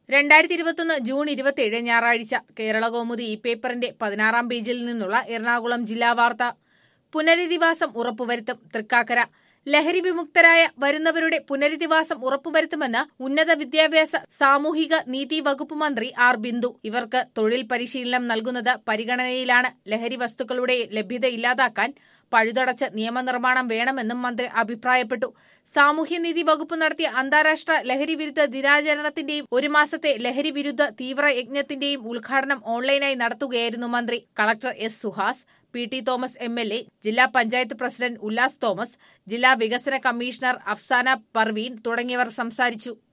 രണ്ടായിരത്തി ഇരുപത്തൊന്ന് ജൂൺ ഇരുപത്തിയേഴ് ഞായറാഴ്ച കേരള കൗമുദി ഈ പേപ്പറിന്റെ പതിനാറാം പേജിൽ നിന്നുള്ള എറണാകുളം ജില്ലാ വാർത്ത പുനരധിവാസം ഉറപ്പുവരുത്തും തൃക്കാക്കര ലഹരി വിമുക്തരായ വരുന്നവരുടെ പുനരധിവാസം ഉറപ്പുവരുത്തുമെന്ന് ഉന്നത വിദ്യാഭ്യാസ സാമൂഹിക നീതി വകുപ്പ് മന്ത്രി ആർ ബിന്ദു ഇവർക്ക് തൊഴിൽ പരിശീലനം നൽകുന്നത് പരിഗണനയിലാണ് ലഹരി വസ്തുക്കളുടെ ലഭ്യത ഇല്ലാതാക്കാൻ പഴുതടച്ച് നിയമനിർമ്മാണം വേണമെന്നും മന്ത്രി അഭിപ്രായപ്പെട്ടു സാമൂഹ്യനീതി വകുപ്പ് നടത്തിയ അന്താരാഷ്ട്ര ലഹരി വിരുദ്ധ ദിനാചരണത്തിന്റെയും ഒരു മാസത്തെ ലഹരി വിരുദ്ധ തീവ്ര യജ്ഞത്തിന്റെയും ഉദ്ഘാടനം ഓൺലൈനായി നടത്തുകയായിരുന്നു മന്ത്രി collector S Suhas P T Thomas M L A ജില്ലാ പഞ്ചായത്ത് പ്രസിഡന്റ് ഉല്ലാസ് തോമസ് ജില്ലാ വികസന കമ്മീഷണർ അഫ്സാന പർവീൻ തുടങ്ങിയവർ സംസാരിച്ചു